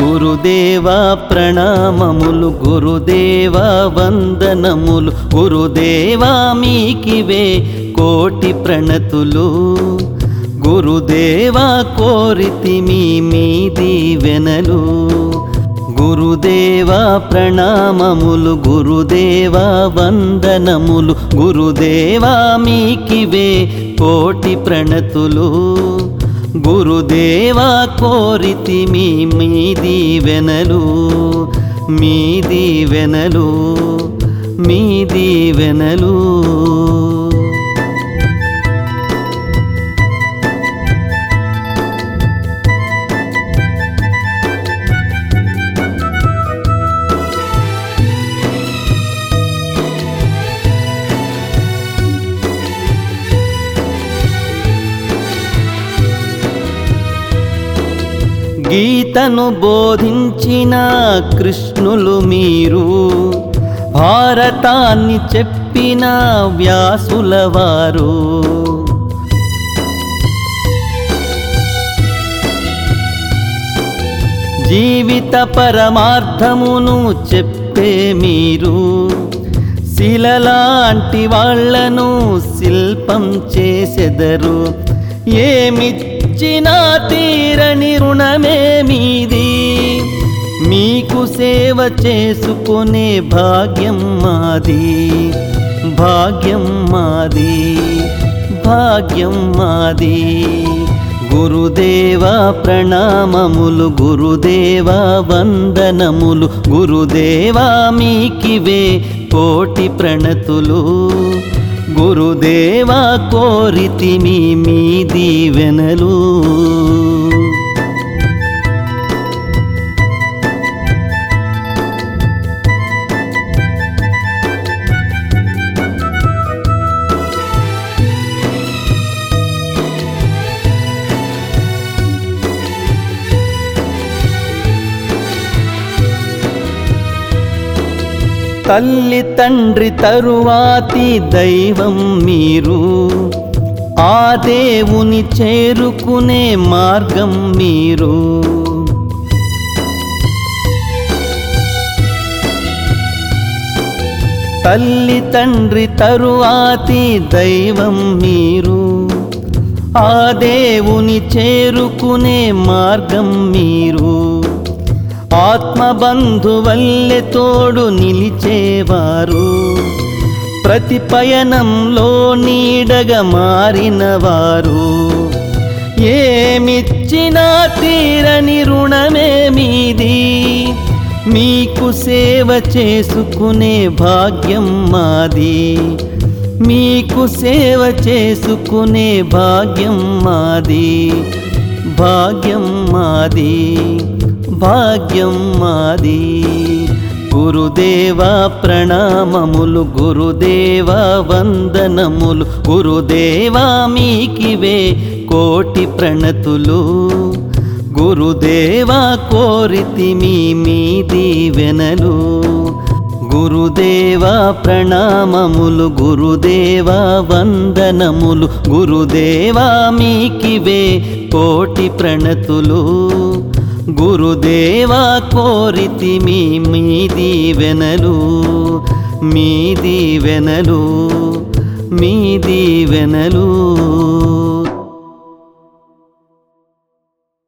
గురుదేవా ప్రణామములు గురుదేవా వందనములు గురుదేవా మీకివే కోటి ప్రణతులు గురుదేవా కోరితి మీ మీది వెనలు గురుదేవా ప్రణామములు గురుదేవా వందనములు గురుదేవా మీకివే కోటి ప్రణతులు గురుదేవా కోరితి మీ మీది వెనలు మీది వెనలు మీది వెనలు గీతను బోధించిన కృష్ణులు మీరు భారతాన్ని చెప్పిన వ్యాసుల వారు జీవిత పరమార్థమును చెప్పే మీరు శిలలాంటి వాళ్లను శిల్పం చేసెదరు ఏమిచ్చినా తీరని రుణమే మీది మీకు సేవ చేసుకునే భాగ్యం మాది భాగ్యం మాది భాగ్యం మాది గురుదేవా ప్రణామములు గురుదేవా వందనములు గురుదేవా మీకివే కోటి ప్రణతులు గురుదేవా కోరితి మీ మీది వెనలు తల్లి తండ్రి తరువాతి దైవం మీరు ఆ దేవుని చేరుకునే మార్గం మీరు తల్లి తండ్రి తరువాతి దైవం మీరు ఆ దేవుని చేరుకునే మార్గం మీరు ఆత్మబంధువల్లె తోడు నిలిచేవారు ప్రతి పయనంలో నీడగా మారిన వారు ఏమిచ్చినా తీరని రుణమే మీది మీకు సేవ చేసుకునే భాగ్యం మాది మీకు సేవ చేసుకునే భాగ్యం మాది భాగ్యం మాది భాగ్యం మాది గురుదేవా ప్రణామములు గురుదేవా వందనములు గురుదేవా మీకివే కోటి ప్రణతులు గురుదేవా కోరితి మీ మీది వెనలు గురుదేవా ప్రణామములు గురుదేవా వందనములు గురుదేవా మీకివే కోటి ప్రణతులు గురుదేవా కోరితి మీ మీది వెనలు మీది వెనలు మీది వెనలు